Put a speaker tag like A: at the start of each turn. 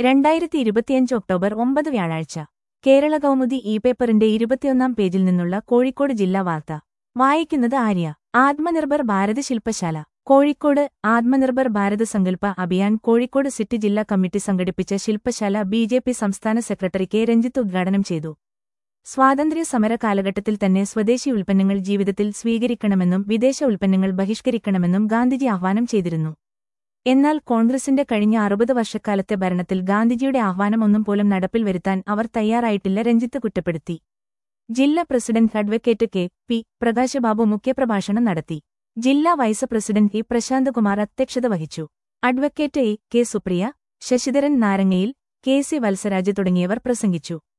A: രണ്ടായിരത്തി ഇരുപത്തിയഞ്ച് ഒക്ടോബർ ഒമ്പത് വ്യാഴാഴ്ച കേരള കൗമുദി ഇ പേപ്പറിന്റെ ഇരുപത്തിയൊന്നാം പേജിൽ നിന്നുള്ള കോഴിക്കോട് ജില്ലാ വാർത്ത വായിക്കുന്നത് ആര്യ ആത്മനിർഭർ ഭാരത് ശില്പശാല കോഴിക്കോട് ആത്മനിർഭർ ഭാരത് സങ്കല്പ അഭിയാൻ കോഴിക്കോട് സിറ്റി ജില്ലാ കമ്മിറ്റി സംഘടിപ്പിച്ച ശില്പശാല ബി ജെ പി സംസ്ഥാന സെക്രട്ടറി കെ രഞ്ജിത്ത് ഉദ്ഘാടനം ചെയ്തു സ്വാതന്ത്ര്യ സമര കാലഘട്ടത്തിൽ തന്നെ സ്വദേശി ഉൽപ്പന്നങ്ങൾ ജീവിതത്തിൽ സ്വീകരിക്കണമെന്നും വിദേശ ഉൽപ്പന്നങ്ങൾ ബഹിഷ്കരിക്കണമെന്നും ഗാന്ധിജി ആഹ്വാനം ചെയ്തിരുന്നു എന്നാൽ കോൺഗ്രസിന്റെ കഴിഞ്ഞ അറുപത് വർഷക്കാലത്തെ ഭരണത്തിൽ ഗാന്ധിജിയുടെ ആഹ്വാനമൊന്നും പോലും നടപ്പിൽ വരുത്താൻ അവർ തയ്യാറായിട്ടില്ല രഞ്ജിത്ത് കുറ്റപ്പെടുത്തി ജില്ലാ president advocate K P Prakashbabu മുഖ്യപ്രഭാഷണം നടത്തി ജില്ലാ വൈസ് പ്രസിഡന്റ് ഇ പ്രശാന്തകുമാർ അധ്യക്ഷത വഹിച്ചു advocate A K Supriya Sasidharan നാരങ്ങയിൽ കെ സി വത്സരാജ് തുടങ്ങിയവർ പ്രസംഗിച്ചു